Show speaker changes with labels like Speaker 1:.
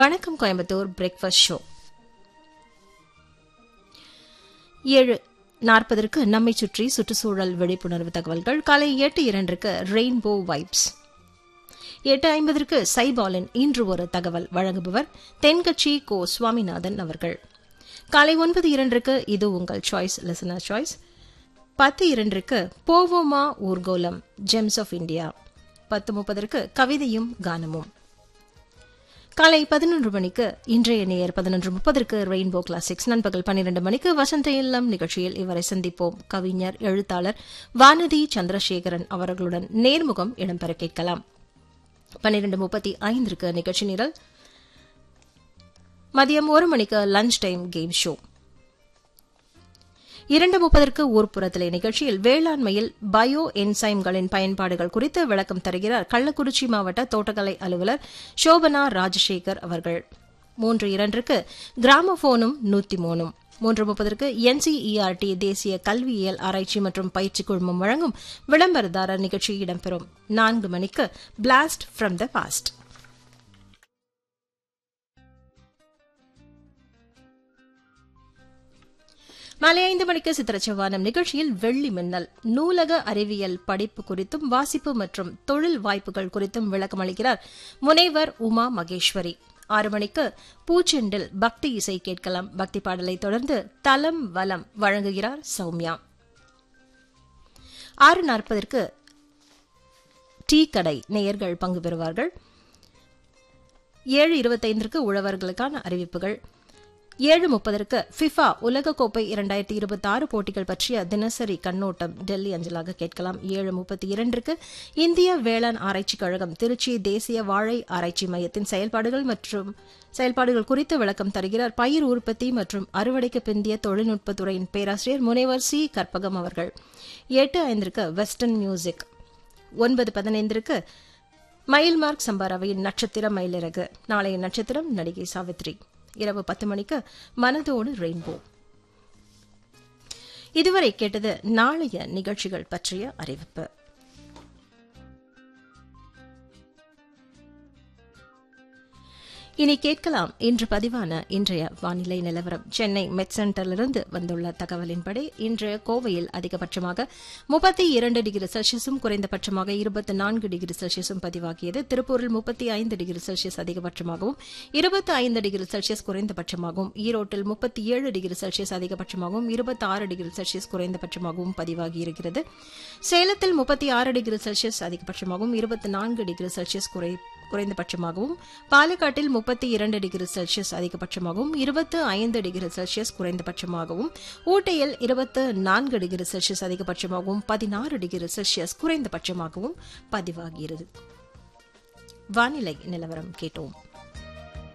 Speaker 1: வணக்கம் Coimbatore breakfast show ஏழு நாற்பதற்கு நம்மை சுற்றி சுற்றுச்சூழல் விழிப்புணர்வு தகவல்கள் காலை எட்டு இரண்டிற்கு ரெயின்போ வைப்ஸ் எட்டு ஐம்பதற்கு சைபாலின் இன்று ஒரு தகவல் வழங்குபவர் தென்கட்சி கோ சுவாமிநாதன் அவர்கள் காலை ஒன்பது இரண்டிற்கு இது உங்கள் சாய்ஸ் லிசனர் சாய்ஸ் பத்து இரண்டிற்கு போவோமா ஊர்கோலம் ஜெம்ஸ் ஆஃப் இந்தியா பத்து முப்பதற்கு கவிதையும் கானமும் காலை பதினொன்று மணிக்கு இன்றைய நேயர் பதினொன்று முப்பதற்கு ரெயின்போ கிளாசிக்ஸ் நண்பகல் பன்னிரண்டு மணிக்கு வசந்த இல்லம் நிகழ்ச்சியில் இவரை சந்திப்போம் கவிஞர் எழுத்தாளர் வானதி சந்திரசேகரன் அவர்களுடன் நேர்முகம் இடம்பெற கேட்கலாம் பன்னிரண்டு முப்பத்தி ஐந்திற்கு நிகழ்ச்சி நிரல் மதியம் ஒரு மணிக்கு லஞ்ச் டைம் கேம் ஷோ இரண்டு முப்பதற்கு ஊர்ப்புறத்திலே நிகழ்ச்சியில் வேளாண்மையில் பயோ என்சைம்களின் பயன்பாடுகள் குறித்து விளக்கம் தருகிறார் கள்ளக்குறிச்சி மாவட்ட தோட்டக்கலை அலுவலர் சோபனா ராஜசேகர் அவர்கள் மூன்று இரண்டுக்கு கிராமபோனும் நூத்தி மூணும் மூன்று முப்பதற்கு என்சிஇஆர்டி தேசிய கல்வியியல் ஆராய்ச்சி மற்றும் பயிற்சி குழுமம் வழங்கும் விளம்பரதாரர் நிகழ்ச்சி இடம்பெறும் நான்கு மணிக்கு பிளாஸ்ட் ஃப்ரம் த பாஸ்ட் மாலை ஐந்து மணிக்கு சித்திரச்சவானம் நிகழ்ச்சியில் வெள்ளி மின்னல் நூலக அறிவியல் படிப்பு குறித்தும் வாசிப்பு மற்றும் தொழில் வாய்ப்புகள் குறித்தும் விளக்கம் அளிக்கிறார் முனைவர் உமா மகேஸ்வரி ஆறு மணிக்கு பூச்செண்டில் பக்தி இசை கேட்கலாம் பக்தி பாடலை தொடர்ந்து தலம் வலம் வழங்குகிறார் சௌமியா ஆறு நாற்பதற்கு டீ கடை நேயர்கள் பங்கு பெறுவார்கள் ஏழு இருபத்தைந்திற்கு உழவர்களுக்கான அறிவிப்புகள் ஏழு முப்பதற்கு ஃபிஃபா உலகக்கோப்பை இரண்டாயிரத்தி இருபத்தி ஆறு போட்டிகள் பற்றிய தினசரி கண்ணோட்டம் டெல்லி அஞ்சலாக கேட்கலாம் ஏழு முப்பத்தி இரண்டிற்கு இந்திய வேளாண் ஆராய்ச்சி கழகம் திருச்சி தேசிய வாழை ஆராய்ச்சி மையத்தின் செயல்பாடுகள் மற்றும் செயல்பாடுகள் குறித்து விளக்கம் தருகிறார் பயிர் உற்பத்தி மற்றும் அறுவடைக்கு பிந்திய தொழில்நுட்பத்துறையின் பேராசிரியர் முனைவர் சி கற்பகம் அவர்கள் எட்டு ஐந்திற்கு வெஸ்டர்ன் மியூசிக் ஒன்பது பதினைந்திற்கு மயில்மார்க் சம்பாராவையின் நட்சத்திர மயிலிறகு நாளைய நட்சத்திரம் நடிகை சாவித்ரி இரவு பத்து மணிக்கு மனதோடு ரெயின்போ இதுவரை கேட்டது நாளைய நிகழ்ச்சிகள் பற்றிய அறிவிப்பு இனி கேட்கலாம் இன்று பதிவான இன்றைய வானிலை நிலவரம் சென்னை மெட் சென்டரிலிருந்து வந்துள்ள தகவலின்படி இன்று கோவையில் அதிகபட்சமாக முப்பத்தி இரண்டு டிகிரி செல்சியஸும் குறைந்தபட்சமாக இருபத்தி நான்கு டிகிரி செல்சியஸும் பதிவாகியது திருப்பூரில் முப்பத்தி ஐந்து டிகிரி செல்சியஸ் அதிகபட்சமாகவும் இருபத்தி ஐந்து டிகிரி செல்சியஸ் குறைந்தபட்சமாகவும் ஈரோட்டில் முப்பத்தி ஏழு டிகிரி செல்சியஸ் அதிகபட்சமாகவும் இருபத்தி ஆறு டிகிரி செல்சியஸ் குறைந்தபட்சமாகவும் பதிவாகியிருக்கிறது சேலத்தில் முப்பத்தி ஆறு டிகிரி செல்சியஸ் அதிகபட்சமாகவும் இருபத்தி நான்கு டிகிரி செல்சியஸ் குறை குறைந்தபட்சமாகவும் பாலக்காட்டில் முப்பத்தி இரண்டு டிகிரி செல்சியஸ் அதிகபட்சமாகவும் இருபத்து ஐந்து டிகிரி செல்சியஸ் குறைந்தபட்சமாகவும் ஊட்டியில் இருபத்து நான்கு டிகிரி செல்சியஸ் அதிகபட்சமாகவும் பதினாறு டிகிரி செல்சியஸ் குறைந்தபட்சமாகவும் பதிவாகிறது வானிலை நிலவரம் கேட்டோம்